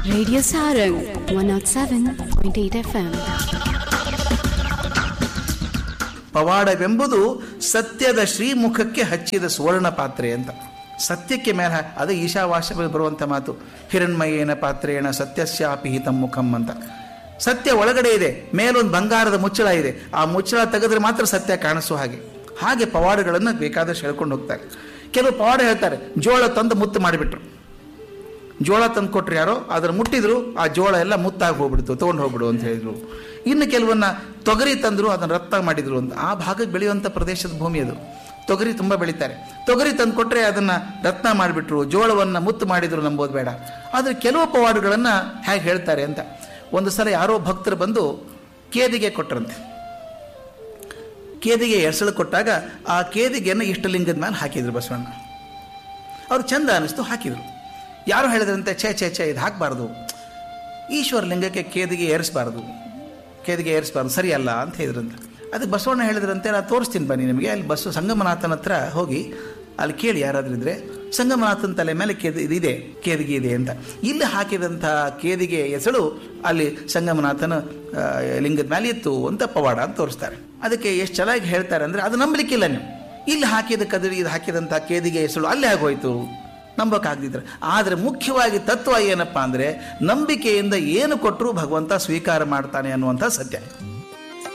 Radio Sarang 107.8 FM. ಪವಾಡವೆಂಬುದು ಸತ್ಯದ ಶ್ರೀಮುಖಕ್ಕೆ ಹಚ್ಚಿದ ಸುವರ್ಣ ಪಾತ್ರೆ ಅಂತ ಸತ್ಯಕ್ಕೆ ಮೇಲೆ ಹಾ- ಅದು ಈಶಾವಾಸ್ಯದಲ್ಲಿ ಬರುವಂಥ ಮಾತು ಹಿರಣ್ಮಯೇನ ಪಾತ್ರೇಣ ಸತ್ಯಸ್ಯಾಪಿ ಹಿತಂ ಮುಖಂ ಅಂತ ಸತ್ಯ ಒಳಗಡೆ ಇದೆ ಮೇಲೊಂದು ಬಂಗಾರದ ಮುಚ್ಚಳ ಇದೆ ಆ ಮುಚ್ಚಳ ತೆಗೆದ್ರೆ ಮಾತ್ರ ಸತ್ಯ ಕಾಣಿಸೋ ಹಾಗೆ ಹಾಗೆ ಪವಾಡಗಳನ್ನು ಬೇಕಾದಷ್ಟು ಹೇಳ್ಕೊಂಡು ಹೋಗ್ತಾರೆ ಕೆಲವು ಪವಾಡ ಹೇಳ್ತಾರೆ ಜೋಳ ತಂದು ಮುತ್ತು ಮಾಡಿಬಿಟ್ರು ಜೋಳ ತಂದು ಕೊಟ್ರು ಯಾರೋ ಅದನ್ನು ಮುಟ್ಟಿದ್ರು ಆ ಜೋಳ ಎಲ್ಲ ಮುತ್ತಾಗಿ ಹೋಗ್ಬಿಡ್ತು ತೊಗೊಂಡು ಹೋಗ್ಬಿಡು ಅಂತ ಹೇಳಿದ್ರು ಇನ್ನು ಕೆಲವನ್ನ ತೊಗರಿ ತಂದ್ರು ಅದನ್ನು ರತ್ತ ಮಾಡಿದ್ರು ಅಂತ ಆ ಭಾಗಕ್ಕೆ ಬೆಳೆಯುವಂಥ ಪ್ರದೇಶದ ಭೂಮಿ ಅದು ತೊಗರಿ ತುಂಬ ಬೆಳೀತಾರೆ ತೊಗರಿ ತಂದು ಕೊಟ್ಟರೆ ಅದನ್ನು ರತ್ನ ಮಾಡಿಬಿಟ್ರು ಜೋಳವನ್ನು ಮುತ್ತು ಮಾಡಿದ್ರು ನಂಬೋದು ಬೇಡ ಆದರೆ ಕೆಲವು ಪವಾಡುಗಳನ್ನು ಹೇಗೆ ಹೇಳ್ತಾರೆ ಅಂತ ಒಂದು ಸಲ ಯಾರೋ ಭಕ್ತರು ಬಂದು ಕೇದಿಗೆ ಕೊಟ್ಟರಂತೆ ಕೇದಿಗೆ ಎಸಳು ಕೊಟ್ಟಾಗ ಆ ಕೇದಿಗೆಯನ್ನು ಇಷ್ಟಲಿಂಗದ ಮೇಲೆ ಹಾಕಿದ್ರು ಬಸವಣ್ಣ ಅವ್ರು ಚಂದ ಅನ್ನಿಸ್ತು ಹಾಕಿದರು ಯಾರು ಹೇಳಿದ್ರಂತೆ ಛೇ ಛೇ ಛೇ ಇದು ಹಾಕಬಾರ್ದು ಈಶ್ವರ ಲಿಂಗಕ್ಕೆ ಕೇದಿಗೆ ಏರಿಸಬಾರ್ದು ಕೇದಿಗೆ ಏರಿಸಬಾರ್ದು ಸರಿಯಲ್ಲ ಅಂತ ಹೇಳಿದ್ರಂತೆ ಅದಕ್ಕೆ ಬಸವಣ್ಣ ಹೇಳಿದ್ರಂತೆ ನಾನು ತೋರಿಸ್ತೀನಿ ಬನ್ನಿ ನಿಮಗೆ ಅಲ್ಲಿ ಬಸ್ಸು ಸಂಗಮನಾಥನ ಹತ್ರ ಹೋಗಿ ಅಲ್ಲಿ ಕೇಳಿ ಯಾರಾದ್ರೂ ಇದ್ರೆ ಸಂಗಮನಾಥನ ತಲೆ ಮೇಲೆ ಕೇದಿ ಇದಿದೆ ಕೇದಿಗೆ ಇದೆ ಅಂತ ಇಲ್ಲಿ ಹಾಕಿದಂಥ ಕೇದಿಗೆ ಎಸಳು ಅಲ್ಲಿ ಸಂಗಮನಾಥನ ಆ, ಲಿಂಗದ ಮೇಲೆ ಇತ್ತು ಅಂತ ಪವಾಡ ಅಂತ ತೋರಿಸ್ತಾರೆ ಅದಕ್ಕೆ ಎಷ್ಟು ಚೆನ್ನಾಗಿ ಹೇಳ್ತಾರೆ ಅಂದರೆ ಅದು ನಂಬಲಿಕ್ಕಿಲ್ಲ ನೀವು ಇಲ್ಲಿ ಹಾಕಿದ ಕದರಿ ಇದು ಹಾಕಿದಂಥ ಕೇದಿಗೆ ಎಸಳು ಅಲ್ಲೇ ಆಗೋಯ್ತು ನಂಬಕ್ಕಾಗ್ದಿದ್ರೆ ಆದರೆ ಮುಖ್ಯವಾಗಿ ತತ್ವ ಏನಪ್ಪ ಅಂದರೆ ನಂಬಿಕೆಯಿಂದ ಏನು ಕೊಟ್ಟರೂ ಭಗವಂತ ಸ್ವೀಕಾರ ಮಾಡ್ತಾನೆ ಅನ್ನುವಂಥ ಸತ್ಯ